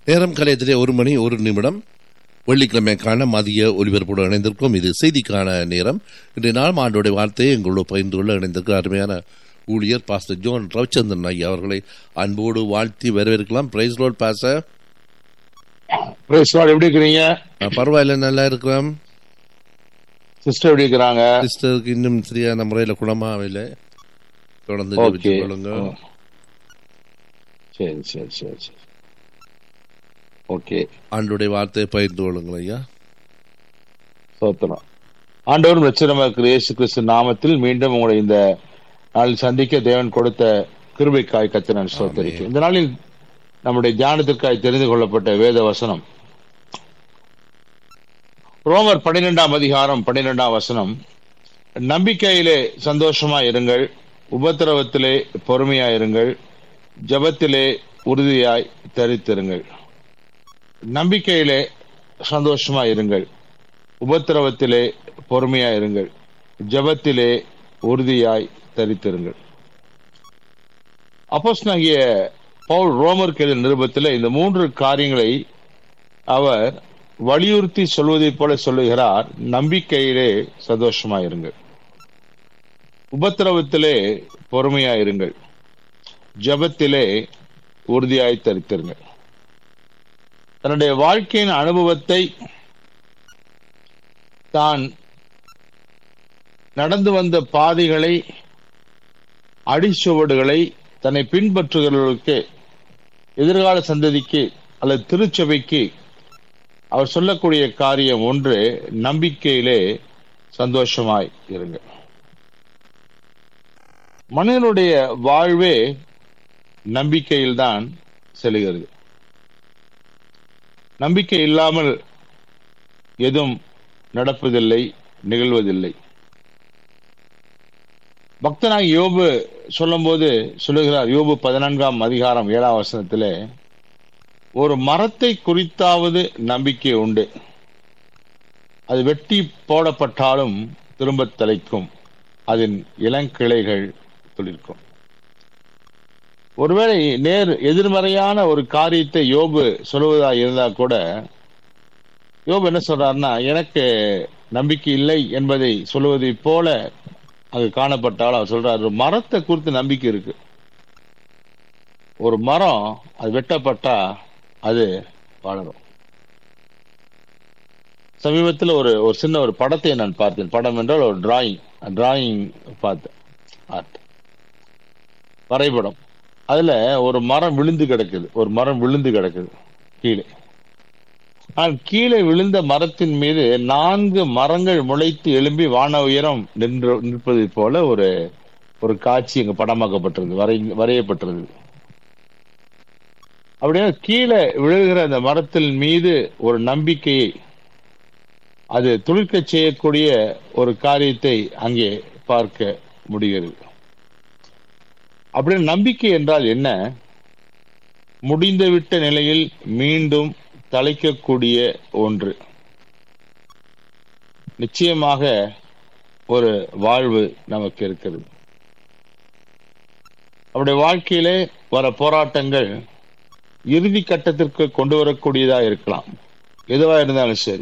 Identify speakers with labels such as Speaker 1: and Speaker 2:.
Speaker 1: நேரம் கலையத்திலே ஒரு மணி ஒரு நிமிடம் வெள்ளிக்கிழமைக்கான மதிய ஒலிபரப்புடன் இணைந்திருக்கும் இது செய்திக்கான நேரம் இன்றைய நாள் ஆண்டோடைய வார்த்தையை எங்களோடு பகிர்ந்து கொள்ள இணைந்திருக்கிற அருமையான ஊழியர் பாஸ்டர் ஜோன் ரவிச்சந்திரன் ஐயா அவர்களை அன்போடு வாழ்த்தி வரவேற்கலாம் பிரைஸ் லோட் பாச
Speaker 2: பிரைஸ் லார்ட் எப்படி இருக்கிறீங்க
Speaker 1: பரவாயில்ல நல்லா இருக்கிறோம்
Speaker 2: சிஸ்டர் எப்படி இருக்கிறாங்க
Speaker 1: சிஸ்டருக்கு இன்னும் சரியான முறையில் குணமாகவில்லை தொடர்ந்து
Speaker 2: ஓகே
Speaker 1: ஜெபித்துக் கொள்ளுங்க
Speaker 2: சரி சரி சரி சரி ஓகே
Speaker 1: ஆண்டுடைய வார்த்தையை பகிர்ந்து கொள்ளுங்கள் ஐயா
Speaker 2: சோத்திரம் ஆண்டவரும் ரட்சகருமாக இருக்கிற இயேசு கிறிஸ்து நாமத்தில் மீண்டும் உங்களை இந்த நாளில் சந்திக்க தேவன் கொடுத்த கிருபைக்காய் கத்த நான் சோத்தரிக்கிறேன் இந்த நாளில் நம்முடைய தியானத்திற்காய் தெரிந்து கொள்ளப்பட்ட வேத வசனம் ரோமர் பன்னிரெண்டாம் அதிகாரம் பன்னிரெண்டாம் வசனம் நம்பிக்கையிலே சந்தோஷமா இருங்கள் உபத்திரவத்திலே பொறுமையா இருங்கள் ஜெபத்திலே உறுதியாய் தரித்திருங்கள் நம்பிக்கையிலே சந்தோஷமா இருங்கள் உபத்திரவத்திலே பொறுமையா இருங்கள் ஜெபத்திலே உறுதியாய் தரித்திருங்கள் அப்போஸ்தலனாகிய பவுல் ரோமருக்கு எழுதிய நிருபத்தில் இந்த மூன்று காரியங்களை அவர் வலியுறுத்தி சொல்வதைப் போல சொல்லுகிறார் நம்பிக்கையிலே சந்தோஷமா இருங்கள் உபத்திரவத்திலே பொறுமையா இருங்கள் ஜெபத்திலே உறுதியாய் தரித்திருங்கள் தன்னுடைய வாழ்க்கையின் அனுபவத்தை தான் நடந்து வந்த பாதைகளை அடிச்சுவடுகளை தன்னை பின்பற்றுகிறவர்களுக்கு எதிர்கால சந்ததிக்கு அல்லது திருச்சபைக்கு அவர் சொல்லக்கூடிய காரியம் ஒன்று நம்பிக்கையிலே சந்தோஷமாய் இருங்க மனிதனுடைய வாழ்வே நம்பிக்கையில்தான் செல்கிறது நம்பிக்கை இல்லாமல் எதுவும் நடப்பதில்லை நிகழ்வதில்லை பக்தனாக யோபு சொல்லும்போது சொல்லுகிறார் யோபு பதினான்காம் அதிகாரம் ஏழாம் வசனத்திலே ஒரு மரத்தை குறித்தாவது நம்பிக்கை உண்டு அது வெட்டி போடப்பட்டாலும் திரும்ப தலைக்கும் அதன் இளங்கிளைகள் துளிர்க்கும் ஒருவேளை நேர் எதிர்மறையான ஒரு காரியத்தை யோபு சொல்லுவதா இருந்தா கூட யோபு என்ன சொல்றாருன்னா எனக்கு நம்பிக்கை இல்லை என்பதை சொல்லுவதை போல அங்கு காணப்பட்டால் அவர் சொல்றாரு "ஒரு மரத்தை குறித்து நம்பிக்கை இருக்கு ஒரு மரம் அது வெட்டப்பட்டா அது வளரும் சமீபத்தில் ஒரு ஒரு சின்ன ஒரு படத்தை நான் பார்த்தேன் படம் என்றால் ஒரு டிராயிங் டிராயிங் பார்த்தேன் ஆர்ட் வரைபடம் அதுல ஒரு மரம் விழுந்து கிடக்குது ஒரு மரம் விழுந்து கிடக்குது கீழே ஆனால் கீழே விழுந்த மரத்தின் மீது நான்கு மரங்கள் முளைத்து எழும்பி வான உயரம் நின்று நிற்பதை போல ஒரு ஒரு காட்சி இங்க படமாக்கப்பட்டிருந்தது வரை வரையப்பட்டிருந்தது அப்படியே கீழே விழுகிற அந்த மரத்தின் மீது ஒரு நம்பிக்கையை அது துளிர்க்கச் செய்யக்கூடிய ஒரு காரியத்தை அங்கே பார்க்க முடிகிறது அப்படின்னு நம்பிக்கை என்றால் என்ன முடிந்துவிட்ட நிலையில் மீண்டும் தலைக்கக்கூடிய ஒன்று நிச்சயமாக ஒரு வாழ்வு நமக்கு இருக்கிறது அவருடைய வாழ்க்கையிலே வர போராட்டங்கள் இறுதி கட்டத்திற்கு கொண்டு வரக்கூடியதா இருக்கலாம் எதுவா இருந்தாலும் சரி